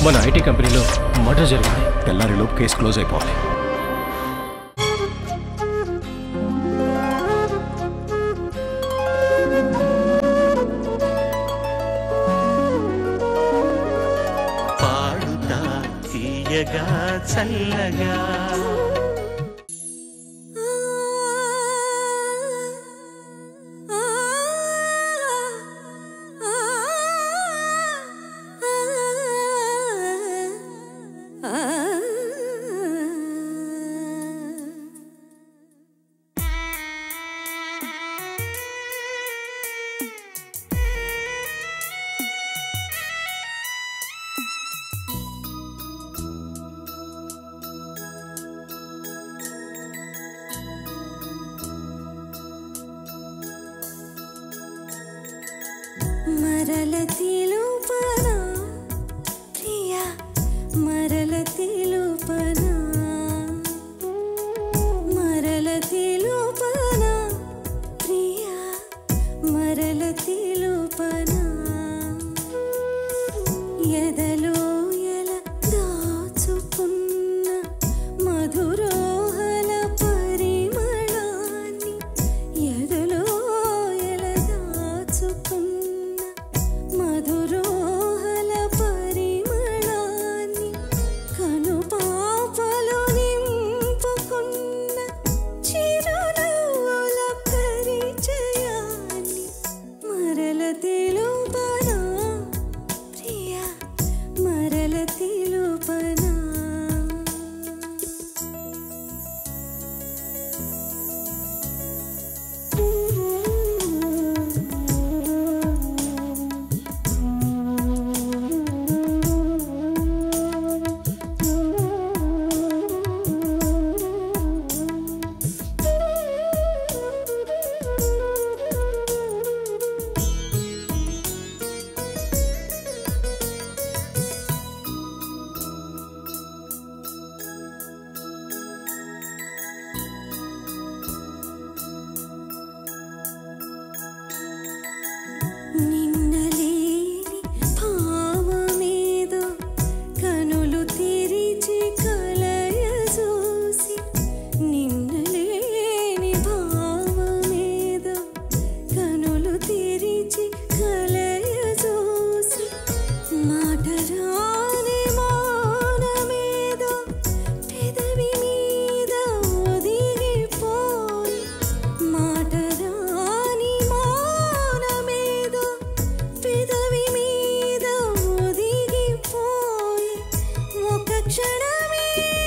మన ఐటీ కంపెనీలో మర్డర్ జరిగింది తెల్లారిలోపు కేసు క్లోజ్ అయిపోవాలి పాడుతా తీయగా చల్లగా మరల తెలుపనా ప్రియా మరల తెలుపనా మరల తెలుపనా ప్రియా మరల తెలుపనా ఎదలో ఎల దాచుకున్న మధురోహల పరిమళాన్ని ఎదలో ఎల దాచుకున్న మధురోహల పరిమళాన్ని కను పాపలు నింపుకున్న చిరునవ్వుల పరిచయాన్ని మరల తెలుపనా ప్రియా మరల తెలుపనా నిన్నలేని భావమేదో కనులు తెరిచి కలయ చూసి నిన్నలేని భావమేదో కనులు తెరిచి కలయ చూసి మాట రాని మౌనమేదో పెదవి మీద ఒదిగిపోయి మాట రాని మౌనమేదో పెదవి మీద ఒదిగిపోయి ఒక క్షణమే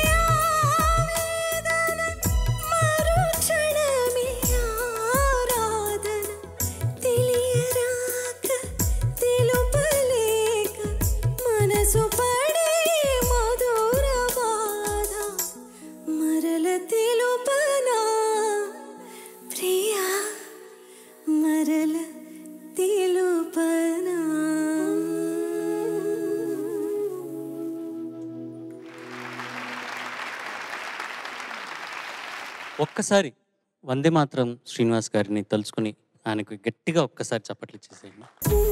ఆవేదన మరో క్షణమే ఆరాధన తెలియరాక తెలుపలేక మనసు పడే మధుర బాధ మరల తెలుపనా ప్రియా మరల తెలుపనా ఒక్కసారి వందే మాత్రం శ్రీనివాస్ గారిని తలుచుకుని ఆయనకు గట్టిగా ఒక్కసారి చప్పట్లు ఇచ్చేసేయండి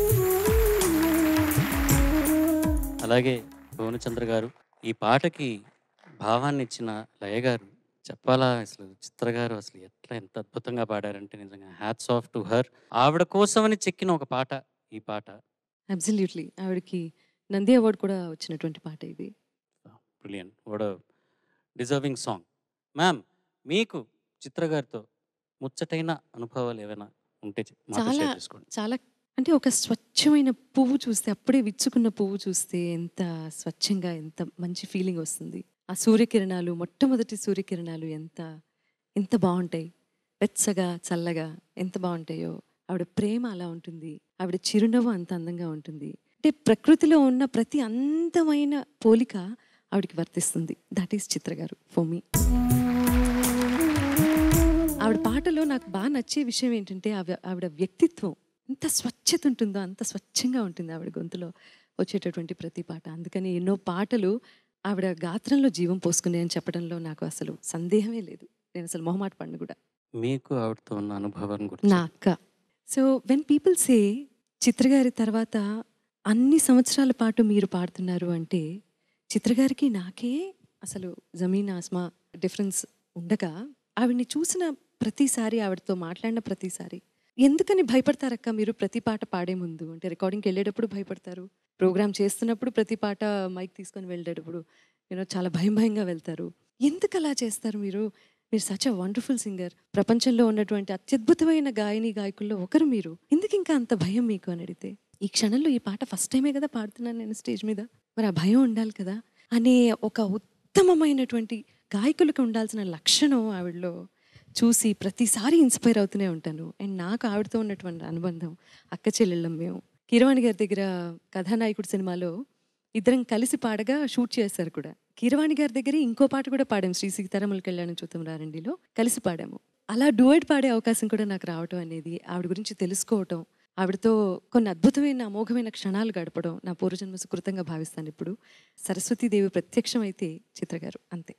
అలాగే భువనచంద్ర గారు ఈ పాటకి భావాన్ని ఇచ్చిన లయ గారు చెప్పాలా అసలు చిత్ర గారు అసలు ఎట్లా ఎంత అద్భుతంగా పాడారంటే నిజంగా హ్యాట్స్ ఆఫ్ టు హర్ ఆవిడ కోసమని చెక్కిన ఒక పాట ఈ పాట అబ్సల్యూట్లీ ఆవిడకి నంది అవార్డు కూడా వచ్చినటువంటి పాట ఇది బ్రిలియన్ వాడ డిజర్వింగ్ సాంగ్ మ్యామ్ మీకు చిత్ర గారితో ముచ్చటైన అనుభవాలు ఏమైనా ఉంటే చె- మాతో చాలా షేర్ చేసుకోండి చాలా అంటే ఒక స్వచ్ఛమైన పువ్వు చూస్తే అప్పుడే విచ్చుకున్న పువ్వు చూస్తే ఎంత స్వచ్ఛంగా ఎంత మంచి ఫీలింగ్ వస్తుంది ఆ సూర్యకిరణాలు మొట్టమొదటి సూర్యకిరణాలు ఎంత ఎంత బాగుంటాయి వెచ్చగా చల్లగా ఎంత బాగుంటాయో ఆవిడ ప్రేమ అలా ఉంటుంది ఆవిడ చిరునవ్వు అంత అందంగా ఉంటుంది అంటే ప్రకృతిలో ఉన్న ప్రతి అందమైన పోలిక ఆవిడకి వర్తిస్తుంది దట్ ఈస్ చిత్ర గారు ఫర్ మీ ఆవిడ పాటలో నాకు బాగా నచ్చే విషయం ఏంటంటే ఆవిడ ఆవిడ వ్యక్తిత్వం ఎంత స్వచ్ఛత ఉంటుందో అంత స్వచ్ఛంగా ఉంటుంది ఆవిడ గొంతులో వచ్చేటటువంటి ప్రతి పాట అందుకని ఎన్నో పాటలు ఆవిడ గాత్రంలో జీవం పోసుకునే అని చెప్పడంలో నాకు అసలు సందేహమే లేదు నేను అసలు మొహమాట పడిన కూడా మీకు ఆవిడతో ఉన్న అనుభవం గురించి నా అక్క so when people say Chitra గారి తర్వాత అన్ని సంవత్సరాల పాటు మీరు పాడుతున్నారు అంటే చిత్రగారికి నాకే అసలు జమీన్ ఆస్మా డిఫరెన్స్ ఉండగా ఆవిడ్ని చూసిన ప్రతిసారి ఆవిడతో మాట్లాడిన ప్రతిసారి ఎందుకని భయపడతారక్క మీరు ప్రతి పాట పాడే ముందు అంటే రికార్డింగ్కి వెళ్ళేటప్పుడు భయపడతారు ప్రోగ్రామ్ చేస్తున్నప్పుడు ప్రతి పాట మైక్ తీసుకొని వెళ్ళేటప్పుడు యూనో చాలా భయం భయంగా వెళ్తారు ఎందుకు అలా చేస్తారు మీరు మీరు సచ్ అ వండర్ఫుల్ సింగర్ ప్రపంచంలో ఉన్నటువంటి అత్యద్భుతమైన గాయని గాయకుల్లో ఒకరు మీరు ఎందుకు ఇంకా అంత భయం మీకు అని అడిగితే ఈ క్షణంలో ఈ పాట ఫస్ట్ టైమే కదా పాడుతున్నాను నేను స్టేజ్ మీద మరి ఆ భయం ఉండాలి కదా అనే ఒక ఉత్తమమైనటువంటి గాయకులకు ఉండాల్సిన లక్షణం ఆవిడలో చూసి ప్రతిసారి ఇన్స్పైర్ అవుతూనే ఉంటాను అండ్ నాకు ఆవిడతో ఉన్నటువంటి అనుబంధం అక్క చెల్లెళ్ళం మేము కీరవాణి గారి దగ్గర కథానాయకుడు సినిమాలో ఇద్దరం కలిసి పాడగా షూట్ చేశారు కూడా కీరవాణి గారి దగ్గర ఇంకో పాట కూడా పాడాము శ్రీ సీతారాముల కళ్యాణం చూద్దాం రారండిలో కలిసి పాడాము అలా డూయట్ పాడే అవకాశం కూడా నాకు రావటం అనేది ఆవిడ గురించి తెలుసుకోవటం ఆవిడతో కొన్ని అద్భుతమైన అమోఘమైన క్షణాలు గడపడం నా పూర్వజన్మ సుకృతంగా భావిస్తాను ఇప్పుడు సరస్వతీదేవి ప్రత్యక్షం అయితే చిత్రగారు అంతే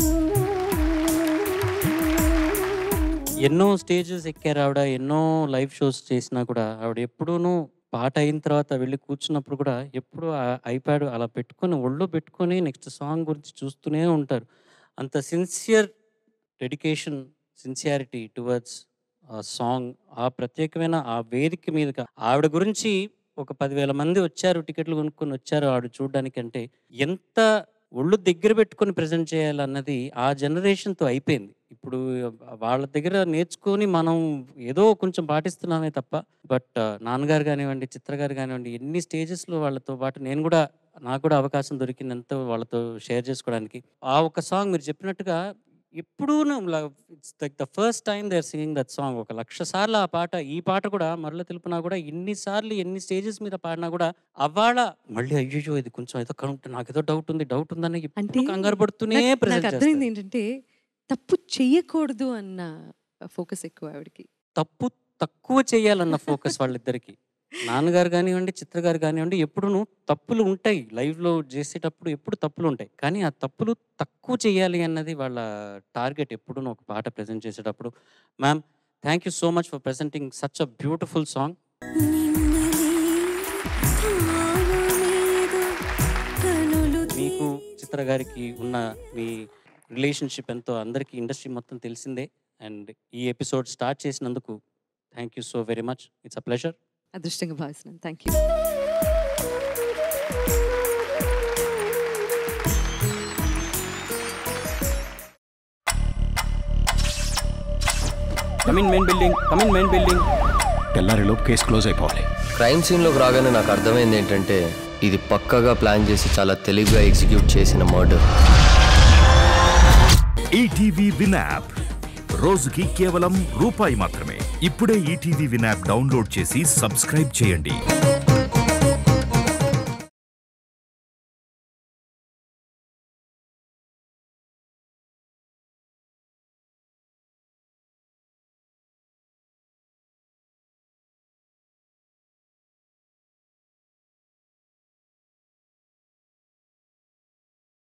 ఎన్నో స్టేజెస్ ఎక్కారు ఆవిడ ఎన్నో లైవ్ షోస్ చేసినా కూడా ఆవిడ ఎప్పుడూనూ పాట అయిన తర్వాత వెళ్ళి కూర్చున్నప్పుడు కూడా ఎప్పుడు ఐప్యాడ్ అలా పెట్టుకొని ఒళ్ళో పెట్టుకొని నెక్స్ట్ సాంగ్ గురించి చూస్తూనే ఉంటారు అంత సిన్సియర్ డెడికేషన్ సిన్సియారిటీ టువర్డ్స్ ఆ సాంగ్ ఆ ప్రత్యేకమైన ఆ వేదిక మీద ఆవిడ గురించి ఒక పదివేల మంది వచ్చారు టికెట్లు కొనుక్కొని వచ్చారు ఆవిడ చూడడానికి అంటే ఎంత ఒళ్ళు దగ్గర పెట్టుకొని ప్రజెంట్ చేయాలన్నది ఆ జనరేషన్తో అయిపోయింది ఇప్పుడు వాళ్ళ దగ్గర నేర్చుకొని మనం ఏదో కొంచెం పాటిస్తున్నామే తప్ప బట్ నాన్నగారు కానివ్వండి చిత్ర గారు కానివ్వండి ఎన్ని స్టేజెస్లో వాళ్ళతో పాటు నేను కూడా నాకు కూడా అవకాశం దొరికిందంతా వాళ్ళతో షేర్ చేసుకోవడానికి ఆ ఒక సాంగ్ మీరు చెప్పినట్టుగా ఎప్పుడూ it's like the first time they are singing that song ఒక లక్ష సార్లు ఆ పాట ఈ పాట కూడా మరల తెలుపునా కూడా ఎన్నిసార్లు ఎన్ని స్టేజెస్ మీద పాడినా కూడా అవాళ మళ్ళీ అయ్యో ఇది కొంచెం ఏదో కనుంటే నాకు ఏదో డౌట్ ఉంది డౌట్ ఉందని అంటే ఎప్పుడు కంగారు పడుతూనే నాకు- నాకు present అర్థమైంది చేస్తారు. ఏంటంటే తప్పు చెయ్యకూడదు అన్న ఫోకస్ ఎక్కువ ఆవిడకి తప్పు తక్కువ చేయాలన్న ఫోకస్ వాళ్ళిద్దరికి నాన్నగారు కానివ్వండి చిత్ర గారు కానివ్వండి ఎప్పుడును తప్పులు ఉంటాయి లైవ్లో చేసేటప్పుడు ఎప్పుడు తప్పులు ఉంటాయి కానీ ఆ తప్పులు తక్కువ చేయాలి అన్నది వాళ్ళ టార్గెట్ ఎప్పుడూ ఒక పాట ప్రజెంట్ చేసేటప్పుడు ma'am thank you so much for presenting such a beautiful song మీకు చిత్ర గారికి ఉన్న మీ రిలేషన్షిప్ ఎంతో అందరికీ ఇండస్ట్రీ మొత్తం తెలిసిందే అండ్ ఈ ఎపిసోడ్ స్టార్ట్ చేసినందుకు thank you so very much it's a pleasure అదృష్టంగా భావిస్తున్నాను thank you come in main building come in main building తెల్లారిలోపు కేసు క్లోజ్ అయిపోవాలి క్రైమ్ సీన్లోకి రాగానే నాకు అర్థమైంది ఏంటంటే ఇది పక్కగా ప్లాన్ చేసి చాలా తెలివిగా ఎగ్జిక్యూట్ చేసిన మర్డర్ ఈటీవీ విన్ యాప్ రోజుకి కేవలం రూపాయి మాత్రమే ఇప్పుడే ఈటీవీ విన్ యాప్ డౌన్లోడ్ చేసి సబ్స్క్రైబ్ చేయండి